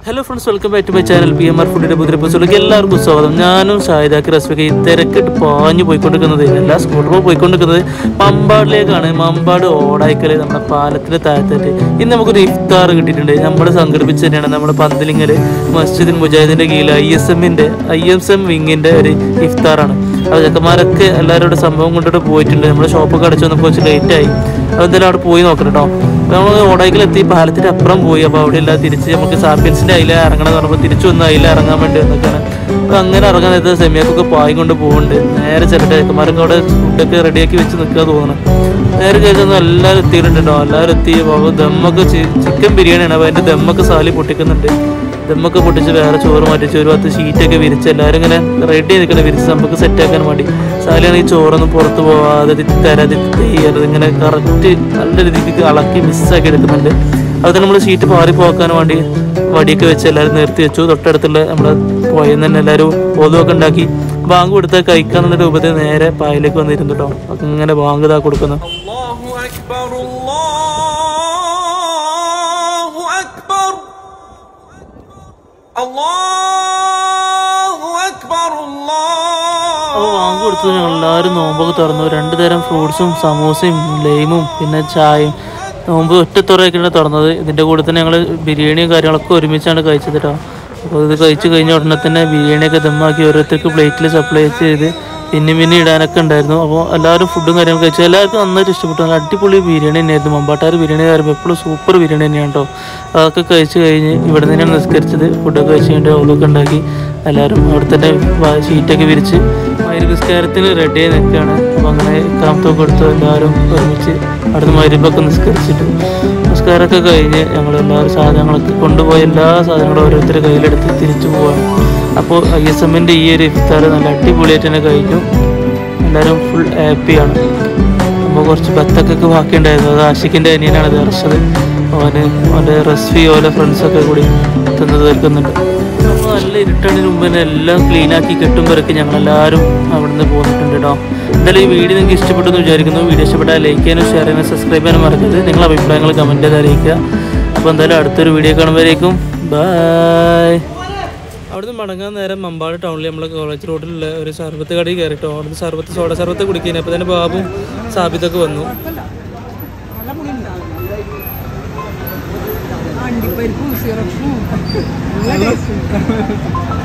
hello friends welcome back to my channel P M R ഫുഡിന്റെ പുതിയ എപ്പിസോഡിലേക്ക് എല്ലാവർക്കും സ്വാഗതം ഞാനും ഷാഹിദാക്കി റസ്മിക്ക് ഈ തിരക്കിട്ട് പാഞ്ഞു പോയിക്കൊണ്ടിരിക്കുന്നത് എല്ലാ സ്കൂട്ടറും പോയിക്കൊണ്ടിരിക്കുന്നത് മമ്പാടിലേക്കാണ് മമ്പാട് ഓടായിക്കല് നമ്മുടെ പാലത്തിന്റെ താഴത്തേക്ക് ഇന്ന് നമുക്കൊരു ഇഫ്താർ കിട്ടിയിട്ടുണ്ട് നമ്മൾ സംഘടിപ്പിച്ച് തന്നെയാണ് നമ്മുടെ പന്തലിങ്ങല് മസ്ജിദ് മുജാഹിദിന്റെ കീഴിൽ ഐ എസ് എമ്മിന്റെ ഐ എസ് എം വിങ്ങിന്റെ ഒരു ഇഫ്താറാണ് അപ്പോൾ ചെക്കന്മാരൊക്കെ എല്ലാവരോടും സംഭവം കൊണ്ടിട്ട് പോയിട്ടുണ്ട് നമ്മുടെ ഷോപ്പൊക്കെ അടച്ചു വന്നപ്പോൾ കുറച്ച് ലേറ്റ് ആയി അപ്പോൾ എന്തായാലും അവിടെ പോയി നോക്കണം കേട്ടോ നമ്മൾ ഓടായിക്കലെത്തി പാലത്തിന്റെ അപ്പുറം പോയി അപ്പോൾ അവിടെ എല്ലാം തിരിച്ച് നമുക്ക് സാപ്പിയൻസിന്റെ അതിലെ ഇറങ്ങണം എന്ന് പറഞ്ഞപ്പോൾ തിരിച്ചു വന്ന് അതിൽ ഇറങ്ങാൻ വേണ്ടി വന്നിട്ടാണ് അപ്പോൾ അങ്ങനെ ഇറങ്ങാൻ നേരത്തെ സെമിയൊക്കെ പായി കൊണ്ട് പോകുന്നുണ്ട് നേരെ ചില ചെക്കന്മാരൊക്കെ അവിടെ ഫുഡൊക്കെ റെഡിയാക്കി വെച്ച് നിൽക്കുക തോന്നണം നേരെ കഴിച്ചൊന്നും എല്ലാവരും എത്തിയിട്ടുണ്ട് കേട്ടോ എല്ലാവരും എത്തി അപ്പോൾ ദമ്മൊക്കെ ചിക്കൻ ബിരിയാണിയാണ് അപ്പോൾ അതിൻ്റെ ദമ്മൊക്കെ സാലി പൊട്ടിക്കുന്നുണ്ട് ദമ്മൊക്കെ പൊട്ടിച്ച് വേറെ ചോറ് മാറ്റിച്ച് ഒരു പത്ത് ഷീറ്റൊക്കെ വിരിച്ച് എല്ലാവരും ഇങ്ങനെ റെഡി നിൽക്കണം വിരിച്ച് നമുക്ക് സെറ്റാക്കാൻ വേണ്ടി സാലിയാണ് ഈ ചോറൊന്നും പുറത്ത് പോവാതെ തരാതെ ചെയ്യരുത് ഇങ്ങനെ കറക്റ്റ് നല്ല രീതിക്ക് ഇളക്കി മിസ്സാക്കി എടുക്കുന്നുണ്ട് അതുപോലെ നമ്മൾ ഷീറ്റ് പാറി പോക്കാൻ വേണ്ടി വടിയൊക്കെ വെച്ച് എല്ലാവരും നിർത്തി വെച്ചു തൊട്ടടുത്തുള്ള നമ്മുടെ പോയെന്ന് തന്നെ എല്ലാവരും ഓതുമൊക്കെ ഉണ്ടാക്കി ബാങ്ക് കൊടുത്താൽ കഴിക്കാന്നുള്ള രൂപത്തിൽ നേരെ പായലേക്ക് വന്നിരുന്നു കേട്ടോ അപ്പൊ ഇങ്ങനെ ബാങ്ക് ഇതാ കൊടുക്കുന്നു الله أكبر الله أكبر الله أكبر അപ്പോൾ ബാങ്ക് الله കൊടുത്തു ഞങ്ങൾ എല്ലാവരും നോമ്പൊക്കെ തുറന്നു രണ്ട് തരം ഫ്രൂട്ട്സും സമൂസയും ലൈമും പിന്നെ ചായയും നോമ്പ് ഒറ്റത്തുറയൊക്കെയാണ് തുറന്നത് ഇതിൻ്റെ കൂടെ തന്നെ ഞങ്ങൾ ബിരിയാണിയും കാര്യങ്ങളൊക്കെ ഒരുമിച്ചാണ് കഴിച്ചത് കേട്ടോ അപ്പോൾ ഇത് കഴിച്ച് കഴിഞ്ഞ ഉടനെ തന്നെ ബിരിയാണിയൊക്കെ ദമ്മാക്കി ഓരോരുത്തർക്ക് പ്ലേറ്റിൽ സപ്ലൈ ചെയ്ത് പിന്നെ പിന്നെ ഇടാനൊക്കെ ഉണ്ടായിരുന്നു അപ്പോൾ എല്ലാവരും ഫുഡും കാര്യങ്ങളും കഴിച്ചു എല്ലാവർക്കും നന്നായിട്ട് ഇഷ്ടപ്പെട്ടു നല്ല അടിപൊളി ബിരിയാണി തന്നെയായിരുന്നു മമ്പാട്ടാർ ബിരിയാണി പറയുമ്പോൾ എപ്പോഴും സൂപ്പർ ബിരിയാണി തന്നെയാണ് കേട്ടോ അതൊക്കെ കഴിച്ച് കഴിഞ്ഞ് ഇവിടെ തന്നെയാണ് നിസ്കരിച്ചത് ഫുഡൊക്കെ കഴിച്ച് കഴിഞ്ഞിട്ട് അതൊക്കെ ഉണ്ടാക്കി എല്ലാവരും അവിടെ തന്നെ വാ- ഷീറ്റൊക്കെ വിരിച്ച് മൈരവിസ്കാരത്തിന് റെഡി ആയി നിൽക്കുകയാണ് അപ്പോൾ അങ്ങനെ കാമത്തൊക്കെ എടുത്ത് എല്ലാവരും ഒരുമിച്ച് അവിടുന്ന് മൈരബൊക്കെ നിസ്കരിച്ചിട്ട് നിസ്കാരമൊക്കെ കഴിഞ്ഞ് ഞങ്ങൾ എല്ലാവരും സാധനങ്ങളൊക്കെ കൊണ്ടുപോയ എല്ലാ സാധനങ്ങളും ഓരോരുത്തരുടെ കയ്യിലെടുത്ത് തിരിച്ചു പോവാണ് അപ്പോൾ ഐ എസ് എമ്മിൻ്റെ ഈ ഒരു ഇഫ്താർ നല്ല അടിപൊളിയായിട്ട് തന്നെ കഴിഞ്ഞു എല്ലാവരും ഫുൾ ഹാപ്പിയാണ് അപ്പോൾ കുറച്ച് ബത്തക്കൊക്കെ ബാക്കിയുണ്ടായിരുന്നു അത് ആഷിഖിൻ്റെ അനിയനാണ് ഇത് അർഷത് അവന് അവൻ്റെ റെസ്ഫി ഓലെ ഫ്രണ്ട്സൊക്കെ കൂടി തിന്ന് തീർക്കുന്നുണ്ട് അപ്പോൾ നല്ല ഇരുട്ടതിന് മുമ്പ് തന്നെ എല്ലാം ക്ലീൻ ആക്കി കെട്ടുമ്പോഴൊക്കെ ഞങ്ങളെല്ലാവരും അവിടെ നിന്ന് പോന്നിട്ടുണ്ട് കേട്ടോ എന്തായാലും ഈ വീഡിയോ നിങ്ങൾക്ക് ഇഷ്ടപ്പെട്ടു എന്ന് വിചാരിക്കുന്നു വീഡിയോ ഇഷ്ടപ്പെട്ടാൽ ലൈക്ക് ചെയ്യാനും ഷെയർ ചെയ്യാനും സബ്സ്ക്രൈബ് ചെയ്യാനും മറക്കരുത് നിങ്ങളുടെ അഭിപ്രായങ്ങൾ കമൻറ്റ് ചെയ്ത് അറിയിക്കുക അപ്പോൾ എന്തായാലും അടുത്തൊരു വീഡിയോ കാണുമ്പോഴേക്കും ബൈ അവിടുന്ന് മടങ്ങാൻ നേരം മമ്പാട് ടൗണിൽ നമ്മളെ കോളേജ് റോഡിലുള്ള ഒരു സർബത്ത് കടയിൽ കയറിട്ടോ അവിടുന്ന് സർബത്ത് സോഡ സർബത്ത് കുടിക്കാൻ അപ്പോൾ തന്നെ ബാബും സാബിതൊക്കെ വന്നു അണ്ടിപ്പരിപ്പും സിറപ്പും നല്ല ടേസ്റ്റ്